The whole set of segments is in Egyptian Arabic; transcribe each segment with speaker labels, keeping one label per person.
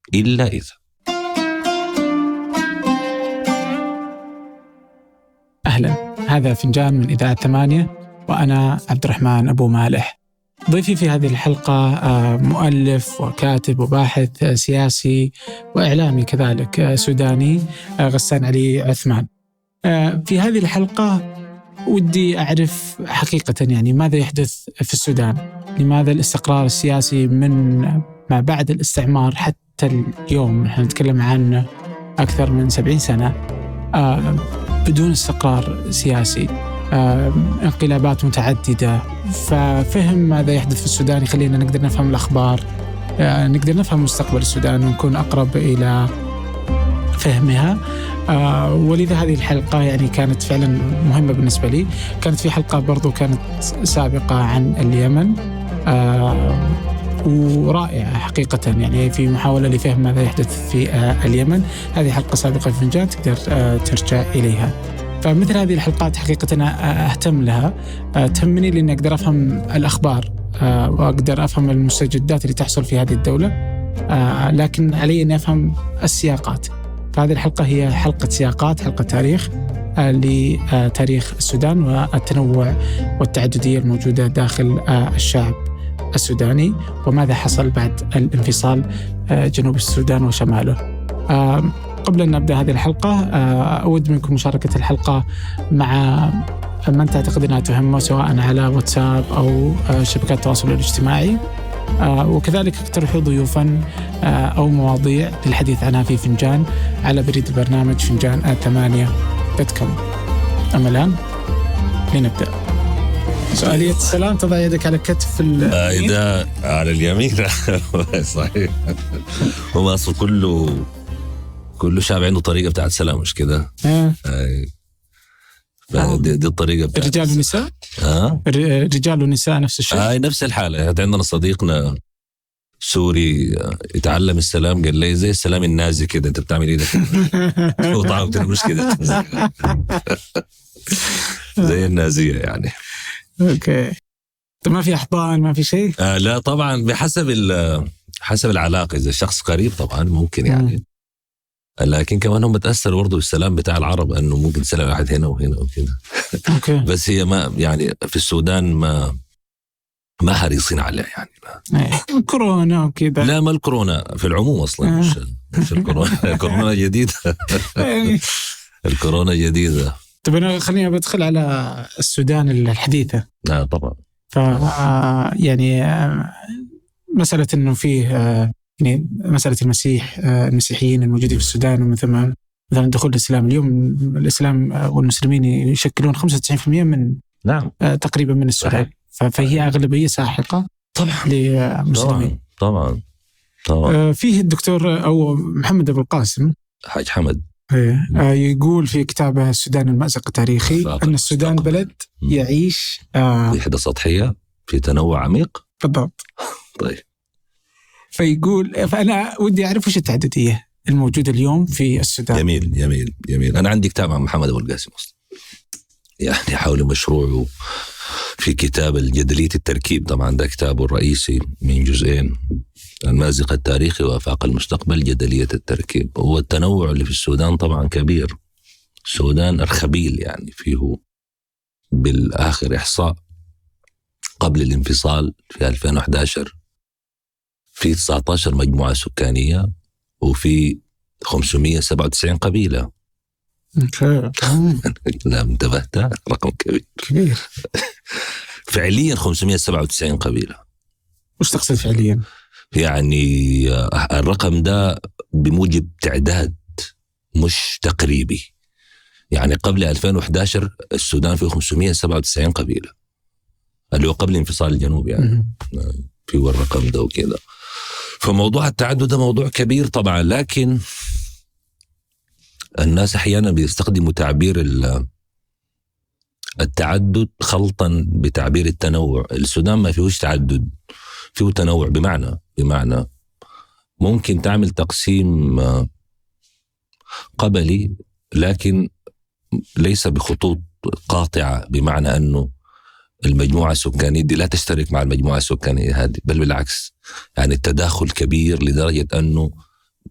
Speaker 1: إلا إذا
Speaker 2: أهلا هذا فنجان من إذاعة ثمانية وأنا عبد الرحمن أبو مالح ضيفي في هذه الحلقة آه، مؤلف وكاتب وباحث سياسي وإعلامي كذلك آه، سوداني آه، غسان علي عثمان في هذه الحلقة ودي أعرف حقيقة يعني ماذا يحدث في السودان لماذا الاستقرار السياسي من ما بعد الاستعمار حتى اليوم نحن نتكلم عن أكثر من سبعين سنة بدون استقرار سياسي انقلابات متعددة ففهم ماذا يحدث في السودان يخلينا نقدر نفهم الأخبار آه، نقدر نفهم مستقبل السودان ونكون أقرب إلى فهمها آه، ولذا هذه الحلقة يعني كانت فعلا مهمة بالنسبة لي كانت في حلقة برضو كانت سابقة عن اليمن آه، ورائعة حقيقة يعني في محاولة لفهم ماذا يحدث في اليمن هذه حلقة سابقة في فنجان تقدر ترجع إليها فمثل هذه الحلقات حقيقة أنا أهتم لها تهمني لأني أقدر أفهم الأخبار آه، وأقدر أفهم المستجدات اللي تحصل في هذه الدولة آه، لكن علي أن أفهم السياقات فهذه الحلقة هي حلقة سياقات حلقة تاريخ آه، لتاريخ السودان والتنوع والتعددية الموجودة داخل الشعب السوداني وماذا حصل بعد الانفصال جنوب السودان وشماله قبل أن نبدأ هذه الحلقة آه، أود منكم مشاركة الحلقة مع من تعتقد أنها تهمه سواء على واتساب أو آه، شبكات التواصل الاجتماعي آه، وكذلك اقترحوا ضيوفا أو مواضيع للحديث عنها في فنجان على بريد البرنامج فنجان ثمانية دوت كوم أما الآن لنبدأ سؤالية السلام تضع يدك على كتف
Speaker 1: إذا على اليمين صحيح هو أصل كله كل شعب عنده طريقه بتاعت سلام مش كده؟
Speaker 2: آه.
Speaker 1: دي, دي الطريقه بتاعت
Speaker 2: رجال ونساء؟
Speaker 1: اه
Speaker 2: رجال ونساء نفس الشيء؟
Speaker 1: آه نفس الحاله عندنا صديقنا سوري آه، يتعلم السلام قال لي زي السلام النازي كده انت بتعمل ايه ده؟ هو مش كده زي النازيه يعني
Speaker 2: اوكي طيب ما في احضان ما في شيء؟
Speaker 1: آه لا طبعا بحسب حسب العلاقه اذا الشخص قريب طبعا ممكن يعني لكن كمان هم تاثروا برضه بالسلام بتاع العرب انه ممكن تسلم واحد هنا وهنا وكذا
Speaker 2: اوكي
Speaker 1: بس هي ما يعني في السودان ما ما حريصين عليه يعني
Speaker 2: ما. إيه، كورونا وكذا
Speaker 1: لا ما الكورونا في العموم اصلا آه. مش مش الكورونا الكورونا جديده إيه. الكورونا جديده
Speaker 2: طيب انا خليني بدخل على السودان الحديثه
Speaker 1: لا طبعا
Speaker 2: ف يعني آه، مساله انه فيه آه، يعني مساله المسيح آه، المسيحيين الموجودين في السودان ومن ثم مثلا دخول الاسلام اليوم الاسلام والمسلمين يشكلون 95% من
Speaker 1: نعم
Speaker 2: آه، تقريبا من السودان فهي اغلبيه ساحقه
Speaker 1: طبعا
Speaker 2: للمسلمين
Speaker 1: طبعا طبعا
Speaker 2: آه، فيه الدكتور او محمد ابو القاسم
Speaker 1: حاج حمد
Speaker 2: إيه، يقول في كتابه السودان المأزق التاريخي ان السودان بلد يعيش
Speaker 1: وحده سطحيه في تنوع عميق
Speaker 2: بالضبط
Speaker 1: طيب
Speaker 2: فيقول فانا ودي اعرف وش التعدديه الموجوده اليوم في السودان
Speaker 1: جميل جميل جميل انا عندي كتاب عن محمد ابو القاسم اصلا يعني حول مشروعه في كتاب الجدلية التركيب طبعا ده كتابه الرئيسي من جزئين المازق التاريخي وافاق المستقبل جدلية التركيب هو التنوع اللي في السودان طبعا كبير السودان الخبيل يعني فيه بالآخر إحصاء قبل الانفصال في 2011 في 19 مجموعة سكانية وفي 597 قبيلة لا انتبهت رقم كبير
Speaker 2: كبير
Speaker 1: فعليا 597 قبيلة
Speaker 2: وش تقصد فعليا؟
Speaker 1: يعني آه، الرقم ده بموجب تعداد مش تقريبي يعني قبل 2011 السودان فيه 597 قبيلة اللي هو قبل انفصال الجنوب يعني في الرقم ده وكذا فموضوع التعدد ده موضوع كبير طبعا لكن الناس احيانا بيستخدموا تعبير التعدد خلطا بتعبير التنوع السودان ما فيهوش تعدد فيه تنوع بمعنى بمعنى ممكن تعمل تقسيم قبلي لكن ليس بخطوط قاطعة بمعنى أنه المجموعة السكانية دي لا تشترك مع المجموعة السكانية هذه بل بالعكس يعني التداخل كبير لدرجة أنه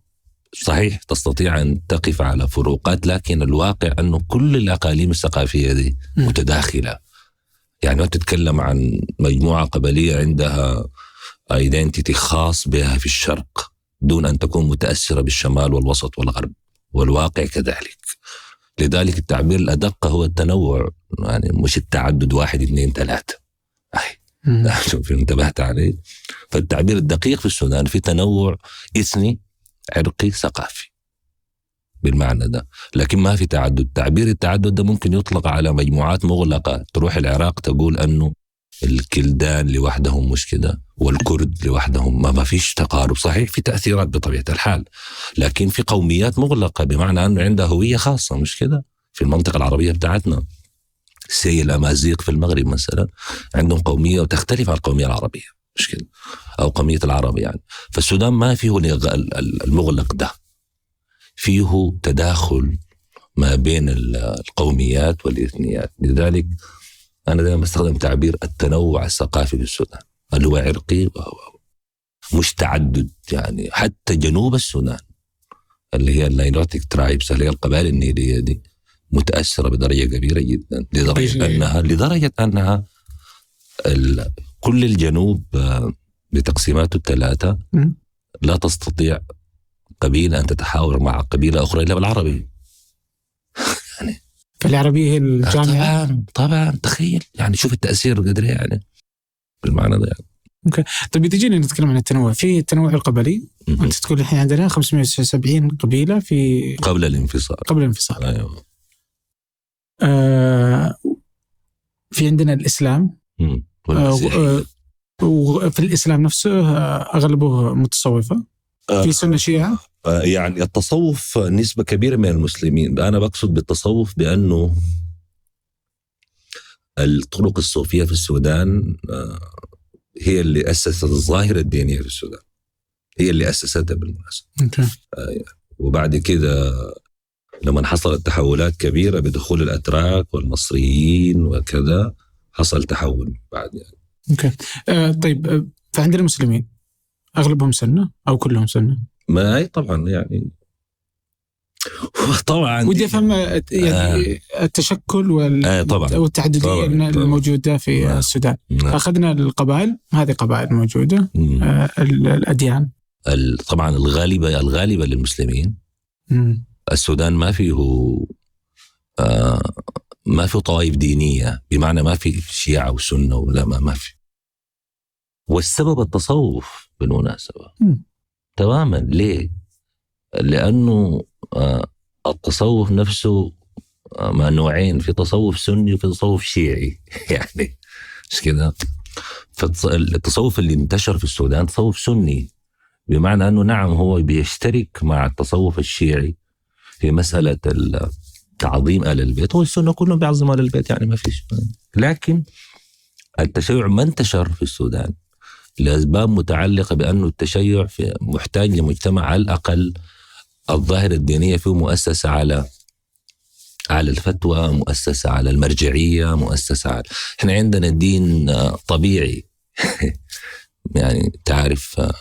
Speaker 1: صحيح تستطيع أن تقف على فروقات لكن الواقع أنه كل الأقاليم الثقافية دي
Speaker 2: مم.
Speaker 1: متداخلة يعني ما تتكلم عن مجموعة قبلية عندها ايدنتيتي خاص بها في الشرق دون أن تكون متأثرة بالشمال والوسط والغرب والواقع كذلك لذلك التعبير الأدق هو التنوع يعني مش التعدد واحد اثنين ثلاثة أي
Speaker 2: مم.
Speaker 1: شوف انتبهت عليه فالتعبير الدقيق في السودان في تنوع إثني عرقي ثقافي بالمعنى ده لكن ما في تعدد تعبير التعدد ده ممكن يطلق على مجموعات مغلقة تروح العراق تقول أنه الكلدان لوحدهم مش كده والكرد لوحدهم ما, ما فيش تقارب صحيح في تأثيرات بطبيعة الحال لكن في قوميات مغلقة بمعنى أنه عندها هوية خاصة مش كده في المنطقة العربية بتاعتنا سي الأمازيغ في المغرب مثلا عندهم قومية وتختلف عن القومية العربية مش كده أو قومية العرب يعني فالسودان ما فيه الغ- ال- ال- المغلق ده فيه تداخل ما بين ال- القوميات والإثنيات لذلك أنا دائما بستخدم تعبير التنوع الثقافي في السودان اللي هو عرقي و- و- مش تعدد يعني حتى جنوب السودان اللي هي النيلوتيك ترايبس اللي هي القبائل النيلية دي متأثرة بدرجة كبيرة جدا لدرجة
Speaker 2: طيب.
Speaker 1: أنها لدرجة أنها ال- كل الجنوب آه، بتقسيماته الثلاثة
Speaker 2: مم.
Speaker 1: لا تستطيع قبيلة أن تتحاور مع قبيلة أخرى إلا بالعربي
Speaker 2: فالعربية هي الجامعة
Speaker 1: طبعا طبعا تخيل يعني شوف التأثير قدر إيه يعني بالمعنى ده يعني.
Speaker 2: طيب تجينا نتكلم عن التنوع في التنوع القبلي
Speaker 1: مهم.
Speaker 2: انت تقول الحين عندنا 579 قبيله في
Speaker 1: قبل الانفصال
Speaker 2: قبل الانفصال
Speaker 1: أيوه
Speaker 2: آه في عندنا الاسلام
Speaker 1: مم.
Speaker 2: آه
Speaker 1: والمسيحية.
Speaker 2: و- آه، وفي الاسلام نفسه آه، اغلبه متصوفه في سنه شيعه
Speaker 1: آه، يعني التصوف نسبة كبيرة من المسلمين أنا بقصد بالتصوف بأنه الطرق الصوفية في السودان آه، هي اللي أسست الظاهرة الدينية في السودان هي اللي أسستها بالمناسبة
Speaker 2: اوكي
Speaker 1: وبعد كده لما حصلت تحولات كبيرة بدخول الأتراك والمصريين وكذا حصل تحول بعد يعني.
Speaker 2: اوكي آه طيب آه، فعندنا المسلمين اغلبهم سنه او كلهم سنه
Speaker 1: ما هي طبعا يعني طبعا
Speaker 2: ودي افهم آه، يعني التشكل وال
Speaker 1: آه طبعا
Speaker 2: والتعدديه
Speaker 1: طبعاً، طبعاً.
Speaker 2: الموجوده في
Speaker 1: نعم.
Speaker 2: السودان
Speaker 1: نعم.
Speaker 2: اخذنا القبائل هذه قبائل موجوده
Speaker 1: مم.
Speaker 2: آه ال- الاديان
Speaker 1: ال- طبعا الغالبة الغالبة للمسلمين
Speaker 2: مم.
Speaker 1: السودان ما فيه آه ما فيه طوائف دينية بمعنى ما في شيعة وسنة ولا ما, ما في والسبب التصوف بالمناسبة
Speaker 2: مم.
Speaker 1: تماما ليه؟ لأنه آه التصوف نفسه آه ما نوعين في تصوف سني وفي تصوف شيعي يعني مش كده فالتصوف اللي انتشر في السودان تصوف سني بمعنى أنه نعم هو بيشترك مع التصوف الشيعي في مسألة ال- تعظيم آل البيت هو السنة كلهم بيعظموا آل البيت يعني ما فيش لكن التشيع ما انتشر في السودان لأسباب متعلقة بأنه التشيع في محتاج لمجتمع على الأقل الظاهرة الدينية فيه مؤسسة على على الفتوى مؤسسة على المرجعية مؤسسة على احنا عندنا دين آه، طبيعي يعني تعرف آه،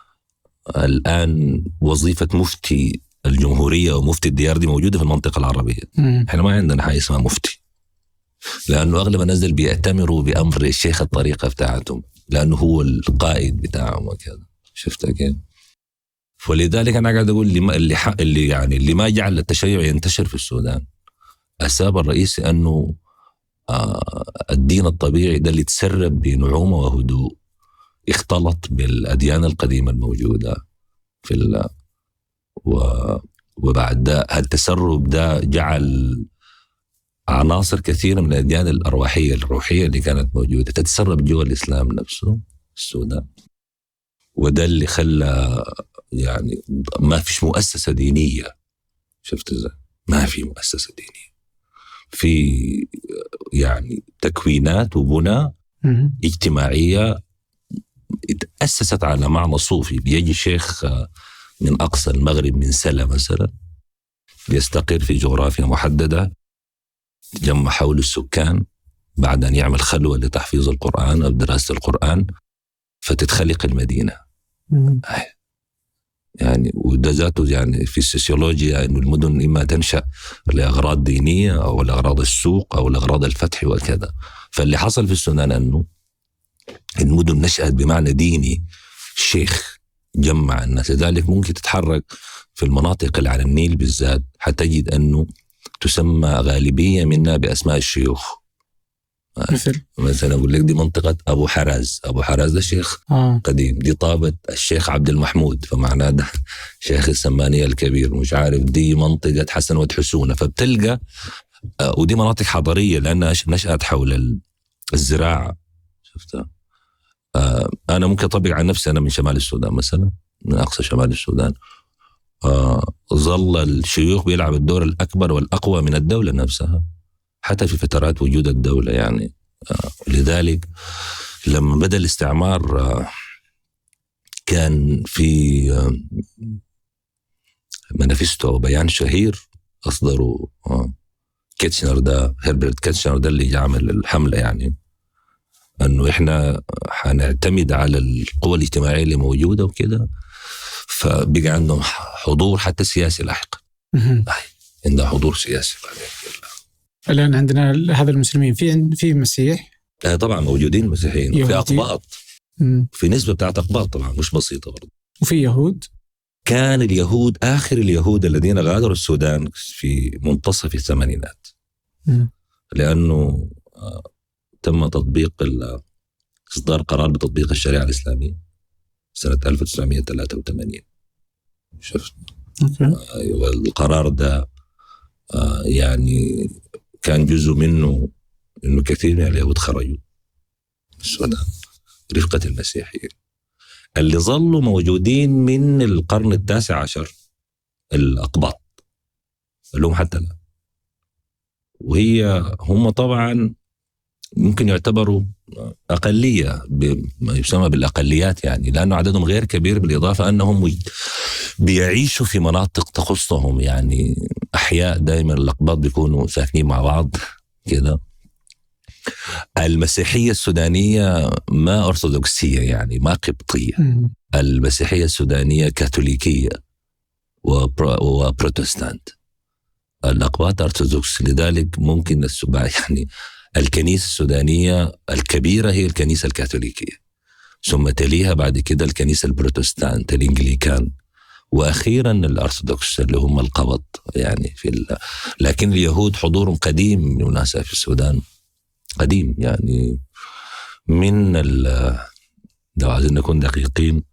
Speaker 1: الآن وظيفة مفتي الجمهورية ومفتي الديار دي موجودة في المنطقة العربية
Speaker 2: مم.
Speaker 1: احنا ما عندنا حاجة اسمها مفتي لأنه أغلب الناس اللي بيأتمروا بأمر الشيخ الطريقة بتاعتهم لأنه هو القائد بتاعهم وكذا شفت كيف؟ ولذلك أنا قاعد أقول اللي, ما اللي, ح- اللي يعني اللي ما جعل التشيع ينتشر في السودان السبب الرئيسي أنه آه الدين الطبيعي ده اللي تسرب بنعومة وهدوء اختلط بالأديان القديمة الموجودة في ال و وبعد ده التسرب ده جعل عناصر كثيرة من الأديان الأرواحية الروحية اللي كانت موجودة تتسرب جوا الإسلام نفسه السودان وده اللي خلى يعني ما فيش مؤسسة دينية شفت ازاي؟ ما في مؤسسة دينية في يعني تكوينات وبنى
Speaker 2: مم.
Speaker 1: اجتماعية تأسست على معنى صوفي بيجي شيخ آه، من أقصى المغرب من سلا مثلا بيستقر في جغرافيا محددة جمع حول السكان بعد أن يعمل خلوة لتحفيظ القرآن أو دراسة القرآن فتتخلق المدينة
Speaker 2: مم.
Speaker 1: يعني وده ذاته يعني في السوسيولوجيا انه المدن اما تنشا لاغراض دينيه او لاغراض السوق او لاغراض الفتح وكذا فاللي حصل في السودان انه المدن نشات بمعنى ديني شيخ جمع الناس لذلك ممكن تتحرك في المناطق اللي على النيل بالذات حتجد انه تسمى غالبيه منها باسماء الشيوخ
Speaker 2: مثل
Speaker 1: مثلا اقول لك دي منطقه ابو حراز ابو حراز ده شيخ
Speaker 2: اه
Speaker 1: قديم دي طابة الشيخ عبد المحمود فمعناه ده شيخ السمانية الكبير مش عارف دي منطقة حسن ود حسونة فبتلقى آه، ودي مناطق حضرية لأنها ش- نشأت حول ال- الزراعة شفتها آه، أنا ممكن أطبق عن نفسي أنا من شمال السودان مثلا من أقصى شمال السودان آه، ظل الشيوخ بيلعب الدور الأكبر والأقوى من الدولة نفسها حتى في فترات وجود الدولة يعني آه، لذلك لما بدا الاستعمار آه، كان في آه، مانيفستو او بيان شهير اصدره آه، كيتشنر ده هربرت كيتشنر ده اللي عمل الحمله يعني انه احنا حنعتمد على القوى الاجتماعيه اللي موجوده وكده فبقى عندهم حضور حتى سياسي لاحقا
Speaker 2: مهم.
Speaker 1: عندها حضور سياسي بعدين
Speaker 2: الان عندنا هذا المسلمين في عند في مسيح
Speaker 1: آه، طبعا موجودين مسيحيين
Speaker 2: يهودي.
Speaker 1: في اقباط
Speaker 2: مم.
Speaker 1: في نسبه بتاعت اقباط طبعا مش بسيطه برضه
Speaker 2: وفي يهود
Speaker 1: كان اليهود آخر اليهود الذين غادروا السودان في منتصف الثمانينات
Speaker 2: مم.
Speaker 1: لأنه آه، تم تطبيق ال- إصدار قرار بتطبيق الشريعة الإسلامية سنة 1983 شفت
Speaker 2: اوكي
Speaker 1: أيوة القرار ده آه، يعني كان جزء منه انه كثير من اليهود خرجوا من السودان رفقة المسيحيين اللي ظلوا موجودين من القرن التاسع عشر الأقباط اللي هم حتى الآن وهي هم طبعا ممكن يعتبروا أقلية بما يسمى بالأقليات يعني لأنه عددهم غير كبير بالإضافة أنهم مج- بيعيشوا في مناطق تخصهم يعني أحياء دائما الأقباط بيكونوا ساكنين مع بعض كده المسيحية السودانية ما أرثوذكسية يعني ما قبطية
Speaker 2: مم.
Speaker 1: المسيحية السودانية كاثوليكية وبرو- وبروتستانت الأقباط أرثوذكس لذلك ممكن السبع يعني الكنيسة السودانية الكبيرة هي الكنيسة الكاثوليكية ثم تليها بعد كده الكنيسة البروتستانت الإنجليكان وأخيرا الأرثوذكس اللي هم القبط يعني في ال... لكن اليهود حضورهم قديم بالمناسبة في السودان قديم يعني من ال... لو عايزين نكون دقيقين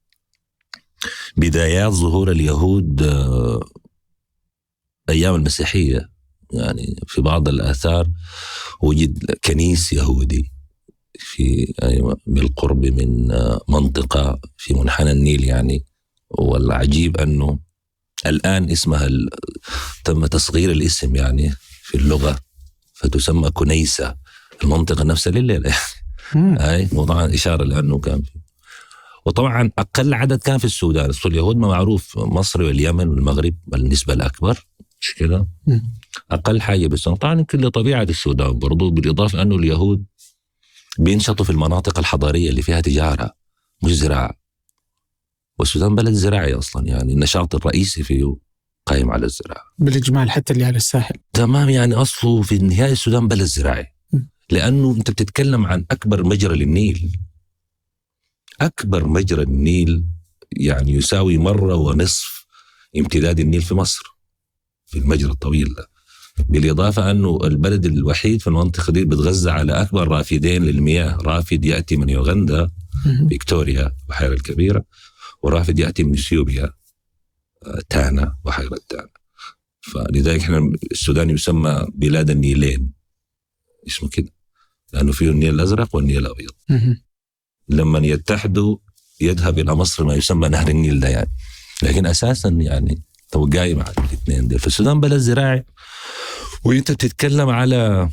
Speaker 1: بدايات ظهور اليهود آه، ايام المسيحيه يعني في بعض الاثار وجد كنيس يهودي في أيوة بالقرب من آه، منطقه في منحنى النيل يعني والعجيب انه الان اسمها ال... تم تصغير الاسم يعني في اللغه فتسمى كنيسه المنطقه نفسها لليله
Speaker 2: مم.
Speaker 1: اي وطبعا اشاره لانه كان في وطبعا اقل عدد كان في السودان أصل اليهود ما معروف مصر واليمن والمغرب النسبه الاكبر مش كده
Speaker 2: مم.
Speaker 1: اقل حاجه بس طبعا يمكن لطبيعه السودان برضو بالاضافه انه اليهود بينشطوا في المناطق الحضاريه اللي فيها تجاره مش زراعه والسودان بلد زراعي اصلا يعني النشاط الرئيسي فيه قائم على الزراعه
Speaker 2: بالاجمال حتى اللي على الساحل
Speaker 1: تمام يعني اصله في النهايه السودان بلد زراعي
Speaker 2: م.
Speaker 1: لانه انت بتتكلم عن اكبر مجرى للنيل اكبر مجرى النيل يعني يساوي مره ونصف امتداد النيل في مصر في المجرى الطويل ده بالاضافه انه البلد الوحيد في المنطقه دي بتغذى على اكبر رافدين للمياه رافد ياتي من يوغندا
Speaker 2: مم.
Speaker 1: فيكتوريا البحيره الكبيره ورافد ياتي من اثيوبيا آه، تانا بحيره تانا فلذلك احنا السودان يسمى بلاد النيلين اسمه كده لانه فيه النيل الازرق والنيل الابيض
Speaker 2: مم.
Speaker 1: لما يتحدوا يذهب الى مصر ما يسمى نهر النيل ده يعني لكن اساسا يعني تو قايم على الاثنين دول فالسودان بلد زراعي وانت بتتكلم على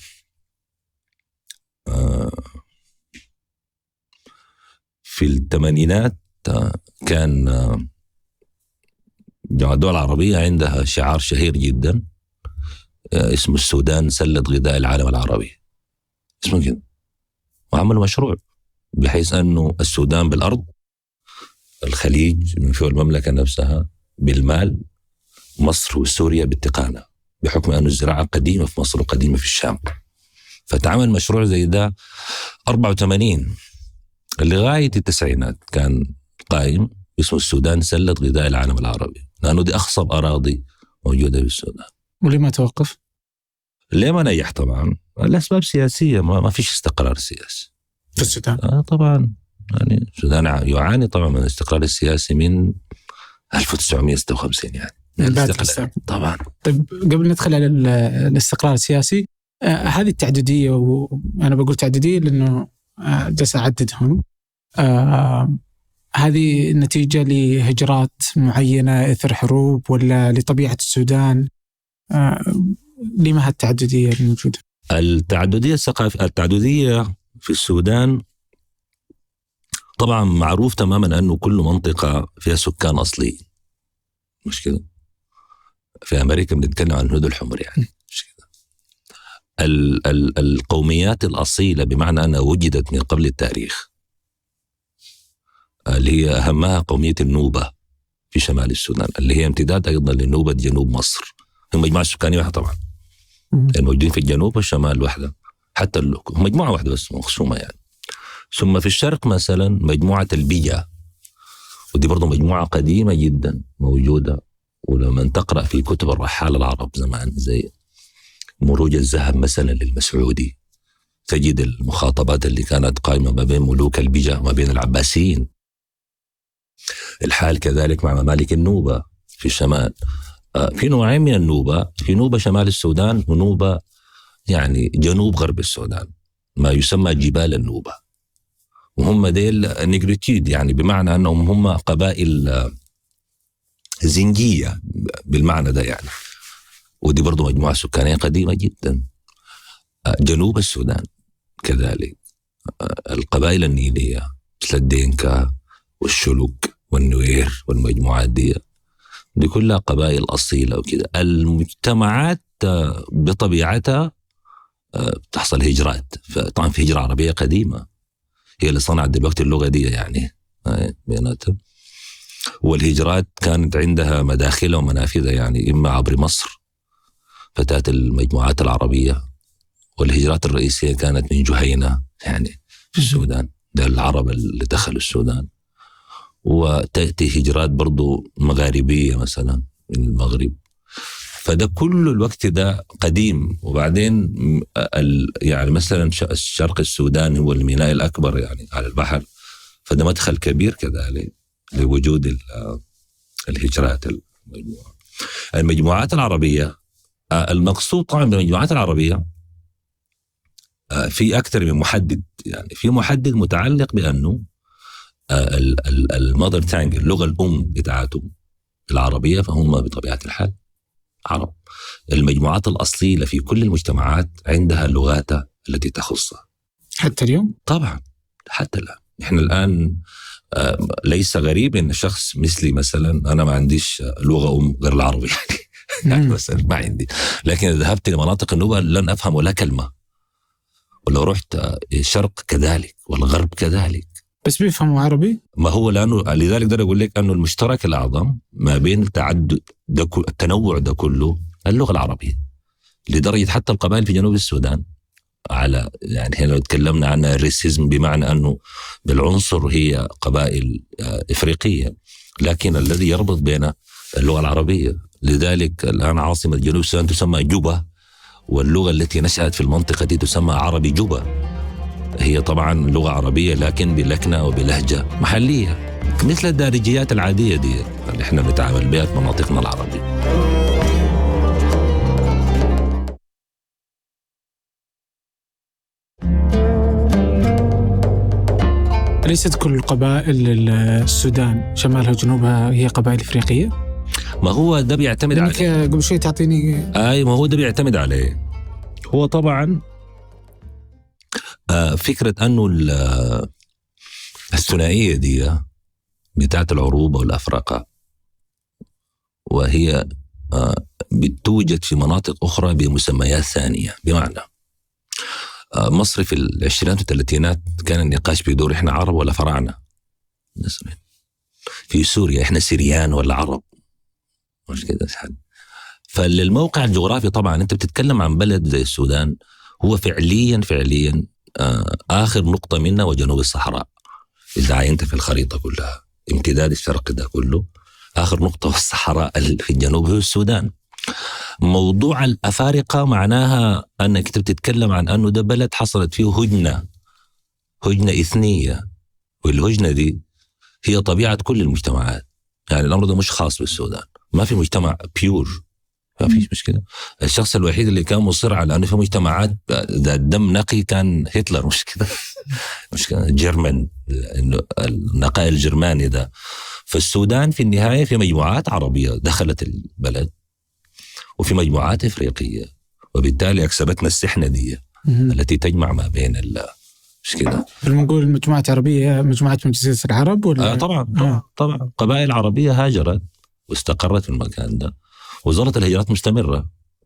Speaker 1: آه، في الثمانينات آه، كان آه، جامعة الدول العربية عندها شعار شهير جدا آه، اسمه السودان سلة غذاء العالم العربي اسمه كده وعملوا مشروع بحيث انه السودان بالارض الخليج من فوق المملكة نفسها بالمال مصر وسوريا بالتقانة بحكم أن الزراعة قديمة في مصر وقديمة في الشام فتعمل مشروع زي ده 84 لغاية التسعينات كان قائم اسمه السودان سلة غذاء العالم العربي لأنه دي أخصب أراضي موجودة في السودان
Speaker 2: ولما توقف؟
Speaker 1: ليه ما نجح طبعا؟ الأسباب سياسية ما, ما فيش استقرار سياسي
Speaker 2: في السودان
Speaker 1: آه طبعا يعني السودان يعاني طبعا من الاستقرار السياسي من 1956 يعني
Speaker 2: من بعد
Speaker 1: الاستقلال.
Speaker 2: الاستقلال.
Speaker 1: طبعا
Speaker 2: طيب قبل ندخل على ال- الاستقرار السياسي آه هذه التعدديه وانا بقول تعدديه لانه آه جالس اعددهم آه هذه نتيجه لهجرات معينه اثر حروب ولا لطبيعه السودان آه لما هالتعدديه الموجوده؟
Speaker 1: التعددية الثقافية التعددية في السودان طبعا معروف تماما أنه كل منطقة فيها سكان أصليين مش كده في أمريكا بنتكلم عن الهنود الحمر يعني مش كده ال- ال- القوميات الأصيلة بمعنى أنها وجدت من قبل التاريخ اللي هي أهمها قومية النوبة في شمال السودان اللي هي امتداد أيضا لنوبة جنوب مصر هم مجموعة سكانية واحدة طبعا الموجودين في الجنوب والشمال وحده حتى ال- مجموعه واحده بس مقسومه يعني ثم في الشرق مثلا مجموعه البيجا ودي برضه مجموعه قديمه جدا موجوده ولما تقرا في كتب الرحاله العرب زمان زي مروج الذهب مثلا للمسعودي تجد المخاطبات اللي كانت قائمه ما بين ملوك البيجا وما بين العباسيين الحال كذلك مع ممالك النوبه في الشمال آه، في نوعين من النوبة في نوبة شمال السودان ونوبة يعني جنوب غرب السودان ما يسمى جبال النوبة وهم ديل نيجريتيد يعني بمعنى أنهم هم قبائل آه، زنجية بالمعنى ده يعني ودي برضو مجموعة سكانية قديمة جدا آه، جنوب السودان كذلك آه، القبائل النيلية مثل الدينكا والشلوك والنوير والمجموعات دي دي كلها قبائل أصيلة وكذا المجتمعات آه، بطبيعتها آه، بتحصل هجرات طبعا في هجرة عربية قديمة هي اللي صنعت دلوقتي اللغة دي يعني آه، بيناتها والهجرات كانت عندها مداخلها ومنافذها يعني إما عبر مصر فتاة المجموعات العربية والهجرات الرئيسية كانت من جهينة يعني في السودان ده العرب اللي دخلوا السودان وتأتي هجرات برضو مغاربية مثلا من المغرب فده كل الوقت ده قديم وبعدين م- ال- يعني مثلا ش- الشرق السوداني هو الميناء الأكبر يعني على البحر فده مدخل كبير كذلك لوجود ال- الهجرات المجموعة المجموعات العربية آه، المقصود طبعا بالمجموعات العربية آه، في أكثر من محدد يعني في محدد متعلق بأنه المذر تانج اللغه الام بتاعتهم العربيه فهم بطبيعه الحال عرب المجموعات الاصيله في كل المجتمعات عندها لغاتها التي تخصها
Speaker 2: حتى اليوم؟
Speaker 1: طبعا حتى الان احنا الان آه، ليس غريب ان شخص مثلي مثلا انا ما عنديش لغه ام غير العربي يعني يعني
Speaker 2: مم.
Speaker 1: مثلا ما عندي لكن اذا ذهبت لمناطق النوبه لن افهم ولا كلمه ولو رحت آه، الشرق كذلك والغرب كذلك
Speaker 2: بس بيفهموا عربي؟
Speaker 1: ما هو لانه لذلك اقدر اقول لك انه المشترك الاعظم ما بين التعدد ده كل- التنوع ده كله اللغه العربيه لدرجه حتى القبائل في جنوب السودان على يعني هنا لو تكلمنا عن الريسيزم بمعنى انه بالعنصر هي قبائل آه، افريقيه لكن الذي يربط بين اللغه العربيه لذلك الان عاصمه جنوب السودان تسمى جوبا واللغه التي نشات في المنطقه دي تسمى عربي جوبا هي طبعا لغه عربيه لكن بلكنه وبلهجه محليه مثل الدارجيات العاديه دي اللي احنا بنتعامل بها في مناطقنا العربيه
Speaker 2: ليست كل قبائل السودان شمالها وجنوبها هي قبائل افريقيه؟
Speaker 1: ما هو ده بيعتمد
Speaker 2: لانك
Speaker 1: عليه
Speaker 2: قبل شوي تعطيني
Speaker 1: اي ما هو ده بيعتمد عليه هو طبعا آه، فكره انه ال- آه، الثنائيه دي بتاعت العروبه والافرقه وهي آه، بتوجد في مناطق اخرى بمسميات ثانيه بمعنى آه، مصر في العشرينات والثلاثينات كان النقاش بيدور احنا عرب ولا فراعنه مثلا في سوريا احنا سريان ولا عرب مش كده فالموقع الجغرافي طبعا انت بتتكلم عن بلد زي السودان هو فعليا فعليا آه اخر نقطه منها وجنوب الصحراء اذا عينت في الخريطه كلها امتداد الشرق ده كله اخر نقطه في الصحراء في الجنوب هو السودان موضوع الافارقه معناها انك انت بتتكلم عن انه ده بلد حصلت فيه هجنه هجنه اثنيه والهجنه دي هي طبيعه كل المجتمعات يعني الامر ده مش خاص بالسودان ما في مجتمع بيور ما فيش مشكله الشخص الوحيد اللي كان مصر على انه في مجتمعات ذات دم نقي كان هتلر مش كده مش كده جيرمان النقاء الجرماني ده فالسودان في النهايه في مجموعات عربيه دخلت البلد وفي مجموعات افريقيه وبالتالي اكسبتنا السحنه دي التي تجمع ما بين مش كده
Speaker 2: لما نقول مجموعات عربيه مجموعات من جزيره العرب ولا
Speaker 1: آه طبعا طبعا, آه. طبعا قبائل عربيه هاجرت واستقرت في المكان ده وزاره الهجرات مستمره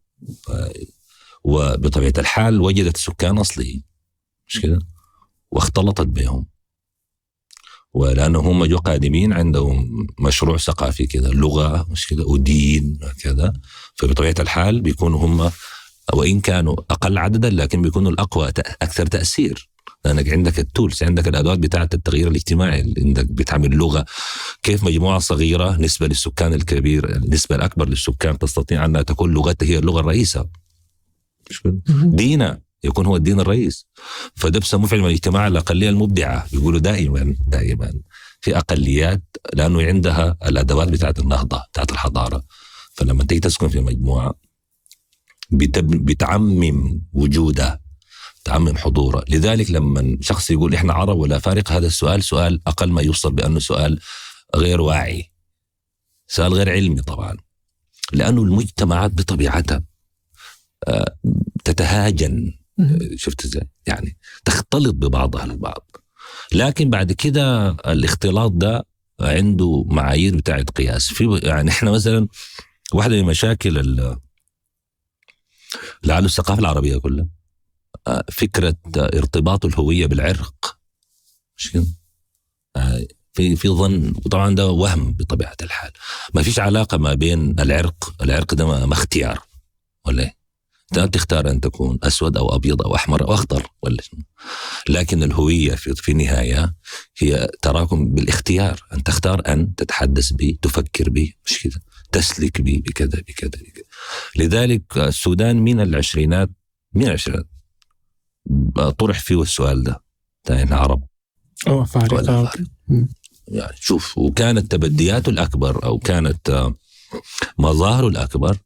Speaker 1: وبطبيعه الحال وجدت سكان اصليين مش كده واختلطت بهم ولانه هم جو قادمين عندهم مشروع ثقافي كذا لغه مش كذا ودين كذا فبطبيعه الحال بيكونوا هم وان كانوا اقل عددا لكن بيكونوا الاقوى اكثر تاثير لانك عندك التولز عندك الادوات بتاعه التغيير الاجتماعي عندك بتعمل لغه كيف مجموعه صغيره نسبه للسكان الكبير النسبه الاكبر للسكان تستطيع انها تكون لغتها هي اللغه الرئيسه دينا يكون هو الدين الرئيس فده بسموه في علم الاجتماع الاقليه المبدعه بيقولوا دائما دائما في اقليات لانه عندها الادوات بتاعت النهضه بتاعت الحضاره فلما تيجي تسكن في مجموعه بتعمم وجودها تعمم حضوره لذلك لما شخص يقول احنا عرب ولا فارق هذا السؤال سؤال اقل ما يوصل بانه سؤال غير واعي سؤال غير علمي طبعا لانه المجتمعات بطبيعتها آه، تتهاجن شفت ازاي؟ يعني تختلط ببعضها البعض لكن بعد كده الاختلاط ده عنده معايير بتاعت قياس في يعني احنا مثلا واحده من مشاكل لعل الثقافه العربيه كلها آه، فكره ارتباط الهويه بالعرق مش كده؟ آه، في في ظن وطبعا ده وهم بطبيعه الحال ما فيش علاقه ما بين العرق العرق ده ما اختيار ولا ايه؟ انت تختار ان تكون اسود او ابيض او احمر او اخضر ولا لكن الهويه في, في النهايه هي تراكم بالاختيار ان تختار ان تتحدث به تفكر به مش كذا تسلك به بكذا بكذا بكذا لذلك السودان من العشرينات من العشرينات طرح فيه السؤال ده تاين عرب
Speaker 2: أو فارق
Speaker 1: يعني شوف وكانت تبدياته الأكبر أو كانت مظاهره الأكبر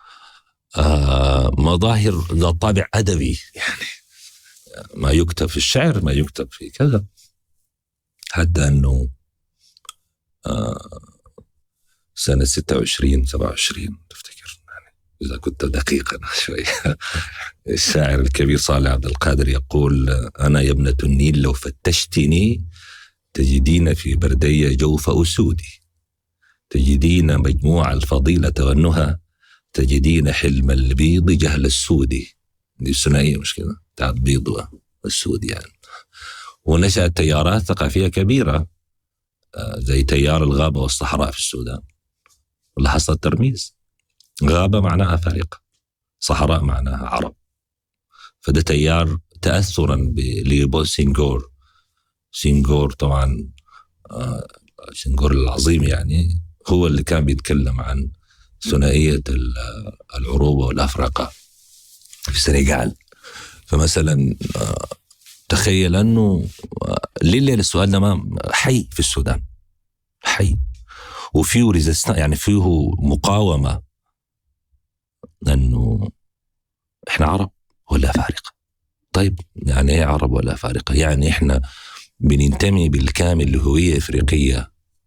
Speaker 1: آه مظاهر ذات طابع أدبي يعني ما يكتب في الشعر ما يكتب في كذا حتى أنه آه سنة 26 27 تفتكر يعني إذا كنت دقيقا شوي الشاعر الكبير صالح عبد القادر يقول أنا يا ابنة النيل لو فتشتني تجدين في بردي جوف أسودي تجدين مجموع الفضيلة والنهى تجدين حلم البيض جهل السودي دي الثنائيه مش كده بتاعت بيض والسود يعني ونشأت تيارات ثقافية كبيرة آه، زي تيار الغابة والصحراء في السودان واللي حصل ترميز غابة معناها فارقة صحراء معناها عرب فده تيار تأثرا بليبو سينغور سينغور طبعا آه، سينغور العظيم يعني هو اللي كان بيتكلم عن ثنائيه العروبه والافرقه في السنغال فمثلا آه، تخيل انه آه، ليه السؤال ده ما حي في السودان حي وفيه ريزيستان يعني فيه مقاومه انه احنا عرب ولا فارقه طيب يعني ايه عرب ولا فارقه يعني احنا بننتمي بالكامل لهويه افريقيه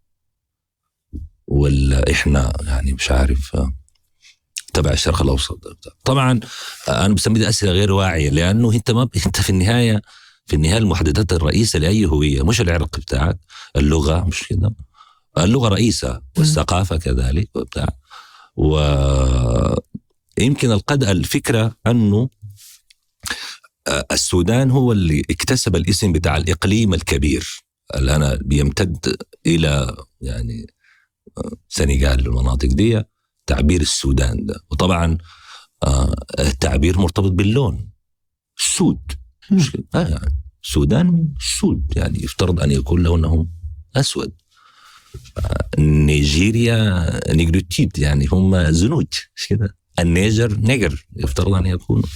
Speaker 1: ولا احنا يعني مش عارف تبع الشرق الاوسط طبعا انا بسمي دي اسئله غير واعيه لانه انت ما انت في النهايه في النهايه المحددات الرئيسه لاي هويه مش العرق بتاعك اللغه مش كده اللغه رئيسه والثقافه كذلك وبتاع و يمكن القد الفكره انه السودان هو اللي اكتسب الاسم بتاع الاقليم الكبير الان بيمتد الى يعني سنغال المناطق دي تعبير السودان ده وطبعا آه، التعبير مرتبط باللون السود مش كده؟ آه يعني السودان سود يعني يفترض ان يكون لونهم اسود آه، نيجيريا نيجروتيد يعني هم زنوج مش كده النيجر نيجر يفترض ان يكونوا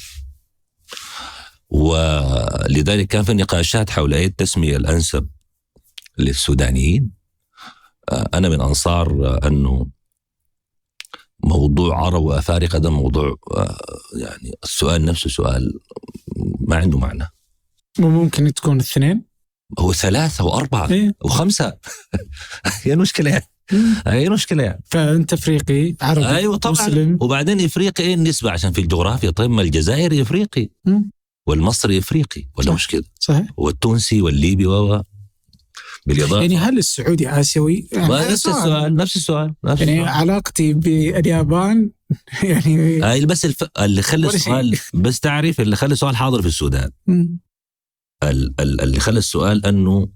Speaker 1: ولذلك كان في نقاشات حول اي التسميه الانسب للسودانيين آه، انا من انصار آه، انه موضوع عرب وافارقه ده موضوع آه، يعني السؤال نفسه سؤال ما عنده معنى
Speaker 2: وممكن تكون الاثنين
Speaker 1: هو ثلاثه واربعه
Speaker 2: إيه؟
Speaker 1: وخمسه هي المشكله يعني هي المشكله يعني
Speaker 2: فانت افريقي عربي
Speaker 1: ايوه طبعا
Speaker 2: مسلم
Speaker 1: وبعدين افريقي ايه النسبه عشان في الجغرافيا طيب ما الجزائري افريقي
Speaker 2: مم.
Speaker 1: والمصري افريقي ولا
Speaker 2: صح.
Speaker 1: مش كده
Speaker 2: صحيح
Speaker 1: والتونسي والليبي و بالاضافه
Speaker 2: يعني هل السعودي اسيوي؟ يعني
Speaker 1: ما نفس
Speaker 2: سؤال.
Speaker 1: السؤال نفس السؤال نفس
Speaker 2: يعني
Speaker 1: السؤال.
Speaker 2: علاقتي باليابان يعني
Speaker 1: هاي بس الف... اللي خلى
Speaker 2: ولا شيء.
Speaker 1: السؤال بس تعرف اللي خلى السؤال حاضر في السودان
Speaker 2: مم.
Speaker 1: ال... ال... اللي خلى السؤال انه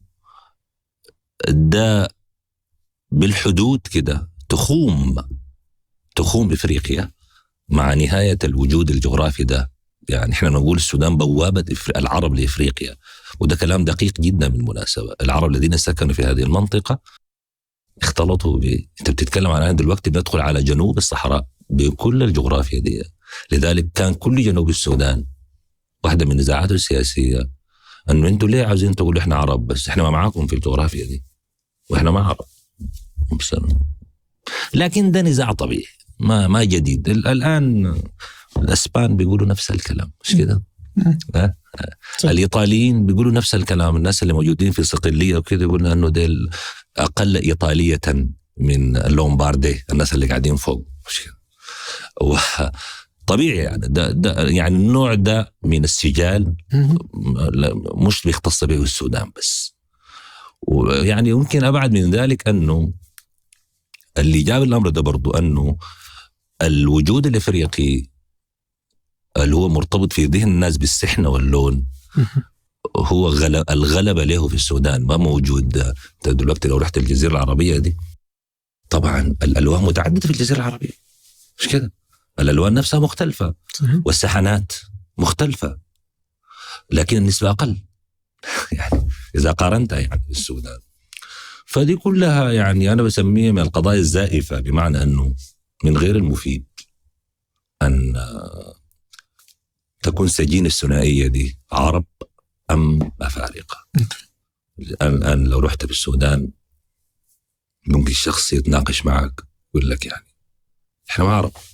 Speaker 1: ده بالحدود كده تخوم تخوم افريقيا مع نهايه الوجود الجغرافي ده يعني احنا نقول السودان بوابه إفر... العرب لافريقيا وده كلام دقيق جدا بالمناسبه العرب الذين سكنوا في هذه المنطقه اختلطوا ب انت بتتكلم عن الان دلوقتي بندخل على جنوب الصحراء بكل الجغرافيا دي لذلك كان كل جنوب السودان واحده من نزاعاته السياسيه انه انتوا ليه عاوزين تقولوا احنا عرب بس احنا ما معاكم في الجغرافيا دي واحنا ما عرب بس لكن ده نزاع طبيعي ما ما جديد ال- الان الاسبان بيقولوا نفس الكلام مش كده؟
Speaker 2: مم.
Speaker 1: ها؟
Speaker 2: صح.
Speaker 1: الايطاليين بيقولوا نفس الكلام الناس اللي موجودين في صقليه وكده يقولوا انه ديل اقل ايطاليه من اللومباردي الناس اللي قاعدين فوق مش كده؟ و- طبيعي يعني ده, ده يعني النوع ده من السجال
Speaker 2: مم.
Speaker 1: لا- مش بيختص به السودان بس ويعني يمكن ابعد من ذلك انه اللي جاب الامر ده برضو انه الوجود الافريقي اللي هو مرتبط في ذهن الناس بالسحنه واللون هو غل- الغلبه له في السودان ما موجود انت دلوقتي لو رحت الجزيره العربيه دي طبعا الالوان متعدده في الجزيره العربيه مش كده الالوان نفسها مختلفه
Speaker 2: صحيح.
Speaker 1: والسحنات مختلفة لكن النسبة أقل يعني إذا قارنتها يعني بالسودان فدي كلها يعني أنا بسميها من القضايا الزائفة بمعنى أنه من غير المفيد أن آه، تكون سجين الثنائية دي عرب أم أفارقة الآن الآن لو رحت بالسودان ممكن شخص يتناقش معك يقول لك يعني احنا ما عرب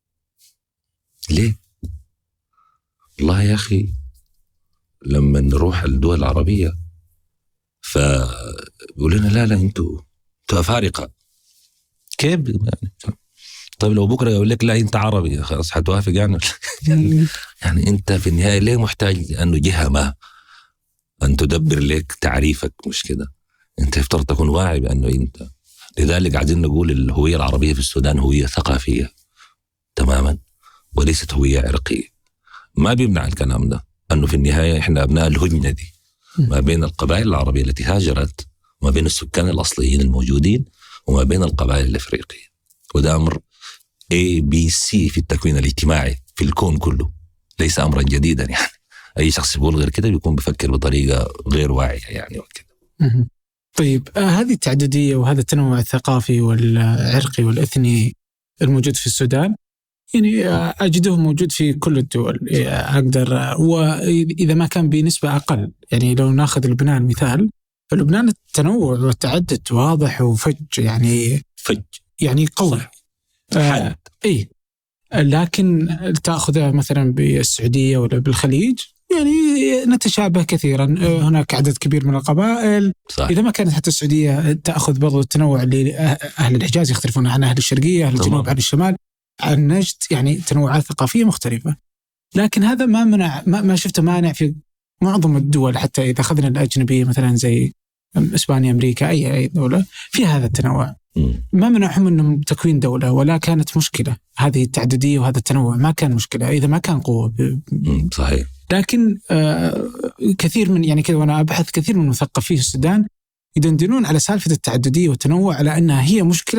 Speaker 1: ليه؟ والله يا اخي لما نروح الدول العربيه فيقول لنا لا لا انتوا انتوا افارقه كيف يعني طيب لو بكره يقول لك لا انت عربي خلاص حتوافق يعني
Speaker 2: مم.
Speaker 1: يعني انت في النهايه ليه محتاج انه جهه ما ان تدبر لك تعريفك مش كده انت يفترض تكون واعي بانه انت لذلك عايزين نقول الهويه العربيه في السودان هويه ثقافيه تماما وليست هويه عرقيه ما بيمنع الكلام ده انه في النهايه احنا ابناء الهجنه دي ما بين القبائل العربيه التي هاجرت وما بين السكان الاصليين الموجودين وما بين القبائل الافريقيه وده امر A B C في التكوين الاجتماعي في الكون كله ليس امرا جديدا يعني اي شخص يقول غير كده بيكون بيفكر بطريقه غير واعيه يعني وكده
Speaker 2: مهم. طيب آه هذه التعددية وهذا التنوع الثقافي والعرقي والإثني الموجود في السودان يعني آه أجده موجود في كل الدول آه، أقدر آه، وإذا ما كان بنسبة أقل يعني لو ناخذ لبنان مثال فلبنان التنوع والتعدد واضح وفج يعني
Speaker 1: فج
Speaker 2: يعني قوي آه
Speaker 1: حد
Speaker 2: اي لكن تاخذها مثلا بالسعوديه ولا بالخليج يعني نتشابه كثيرا آه، هناك عدد كبير من القبائل
Speaker 1: صح
Speaker 2: اذا ما كانت حتى السعوديه تاخذ برضو التنوع اللي أه- اهل الحجاز يختلفون عن اهل الشرقيه اهل
Speaker 1: تمام.
Speaker 2: الجنوب عن الشمال عن نجد يعني تنوعات ثقافيه مختلفه لكن هذا ما منع ما, ما شفته مانع في معظم الدول حتى اذا اخذنا الاجنبيه مثلا زي اسبانيا امريكا اي اي دوله في هذا التنوع
Speaker 1: مم.
Speaker 2: ما منعهم انهم تكوين دوله ولا كانت مشكله هذه التعدديه وهذا التنوع ما كان مشكله اذا ما كان قوه ب-
Speaker 1: مم. صحيح
Speaker 2: لكن آه، كثير من يعني كذا وانا ابحث كثير من المثقفين في السودان يدندنون على سالفة التعددية والتنوع على أنها هي مشكلة